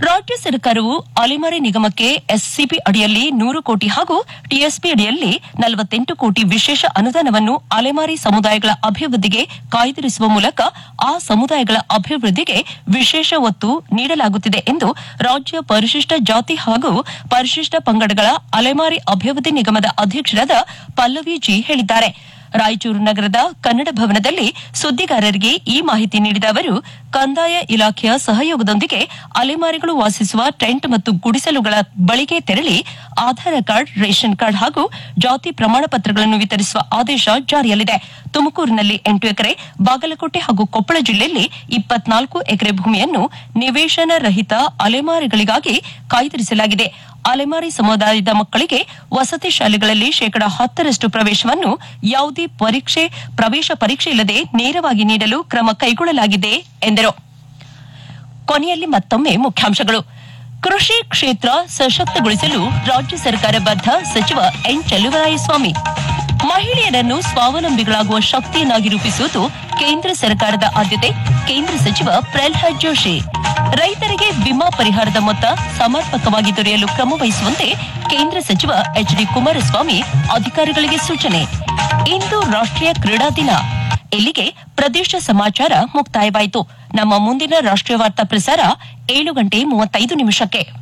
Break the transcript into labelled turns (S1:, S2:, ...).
S1: ರಾಜ್ಯ ಸರ್ಕಾರವು ಅಲೆಮಾರಿ ನಿಗಮಕ್ಕೆ ಎಸ್ಸಿಪಿ ಅಡಿಯಲ್ಲಿ ನೂರು ಕೋಟಿ ಹಾಗೂ ಟಿಎಸ್ಪಿ ಅಡಿಯಲ್ಲಿ ನಲವತ್ತೆಂಟು ಕೋಟಿ ವಿಶೇಷ ಅನುದಾನವನ್ನು ಅಲೆಮಾರಿ ಸಮುದಾಯಗಳ ಅಭಿವೃದ್ಧಿಗೆ ಕಾಯ್ದಿರಿಸುವ ಮೂಲಕ ಆ ಸಮುದಾಯಗಳ ಅಭಿವೃದ್ಧಿಗೆ ವಿಶೇಷ ಒತ್ತು ನೀಡಲಾಗುತ್ತಿದೆ ಎಂದು ರಾಜ್ಯ ಪರಿಶಿಷ್ಟ ಜಾತಿ ಹಾಗೂ ಪರಿಶಿಷ್ಟ ಪಂಗಡಗಳ ಅಲೆಮಾರಿ ಅಭಿವೃದ್ಧಿ ನಿಗಮದ ಅಧ್ಯಕ್ಷರಾದ ಪಲ್ಲವಿ ಜಿ ಹೇಳಿದ್ದಾರೆ ರಾಯಚೂರು ನಗರದ ಕನ್ನಡ ಭವನದಲ್ಲಿ ಸುದ್ದಿಗಾರರಿಗೆ ಈ ಮಾಹಿತಿ ನೀಡಿದ ಅವರು ಕಂದಾಯ ಇಲಾಖೆಯ ಸಹಯೋಗದೊಂದಿಗೆ ಅಲೆಮಾರಿಗಳು ವಾಸಿಸುವ ಟೆಂಟ್ ಮತ್ತು ಗುಡಿಸಲುಗಳ ಬಳಿಗೆ ತೆರಳಿ ಆಧಾರ್ ಕಾರ್ಡ್ ರೇಷನ್ ಕಾರ್ಡ್ ಹಾಗೂ ಜಾತಿ ಪ್ರಮಾಣ ಪತ್ರಗಳನ್ನು ವಿತರಿಸುವ ಆದೇಶ ಜಾರಿಯಲ್ಲಿದೆ ತುಮಕೂರಿನಲ್ಲಿ ಎಂಟು ಎಕರೆ ಬಾಗಲಕೋಟೆ ಹಾಗೂ ಕೊಪ್ಪಳ ಜಿಲ್ಲೆಯಲ್ಲಿ ಇಪ್ಪತ್ನಾಲ್ಕು ಎಕರೆ ಭೂಮಿಯನ್ನು ನಿವೇಶನ ರಹಿತ ಅಲೆಮಾರಿಗಳಿಗಾಗಿ ಕಾಯ್ದಿರಿಸಲಾಗಿದೆ ಅಲೆಮಾರಿ ಸಮುದಾಯದ ಮಕ್ಕಳಿಗೆ ವಸತಿ ಶಾಲೆಗಳಲ್ಲಿ ಶೇಕಡಾ ಹತ್ತರಷ್ಟು ಪ್ರವೇಶವನ್ನು ಯಾವುದೇ ಪರೀಕ್ಷೆ ಪ್ರವೇಶ ಪರೀಕ್ಷೆ ಇಲ್ಲದೆ ನೇರವಾಗಿ ನೀಡಲು ಕ್ರಮ ಕೈಗೊಳ್ಳಲಾಗಿದೆ ಎಂದರು ಕೊನೆಯಲ್ಲಿ ಮತ್ತೊಮ್ಮೆ ಮುಖ್ಯಾಂಶಗಳು ಕೃಷಿ ಕ್ಷೇತ್ರ ಸಶಕ್ತಗೊಳಿಸಲು ರಾಜ್ಯ ಸರ್ಕಾರ ಬದ್ಧ ಸಚಿವ ಎನ್ ಚೆಲುವರಾಯಸ್ವಾಮಿ ಮಹಿಳೆಯರನ್ನು ಸ್ವಾವಲಂಬಿಗಳಾಗುವ ಶಕ್ತಿಯನ್ನಾಗಿ ರೂಪಿಸುವುದು ಕೇಂದ್ರ ಸರ್ಕಾರದ ಆದ್ಯತೆ ಕೇಂದ್ರ ಸಚಿವ ಪ್ರಹ್ಲಾದ್ ಜೋಶಿ ರೈತರಿಗೆ ವಿಮಾ ಪರಿಹಾರದ ಮೊತ್ತ ಸಮರ್ಪಕವಾಗಿ ದೊರೆಯಲು ಕ್ರಮ ವಹಿಸುವಂತೆ ಕೇಂದ್ರ ಸಚಿವ ಎಚ್ ಡಿ ಕುಮಾರಸ್ವಾಮಿ ಅಧಿಕಾರಿಗಳಿಗೆ ಸೂಚನೆ ಇಂದು ರಾಷ್ಟ್ರೀಯ ಕ್ರೀಡಾ ದಿನ ಇಲ್ಲಿಗೆ ಪ್ರದೇಶ ಸಮಾಚಾರ ಮುಕ್ತಾಯವಾಯಿತು ನಮ್ಮ ಮುಂದಿನ ರಾಷ್ಟ್ರೀಯ ವಾರ್ತಾ ಪ್ರಸಾರ ಏಳು ಗಂಟೆ ಮೂವತ್ತೈದು ನಿಮಿಷಕ್ಕೆ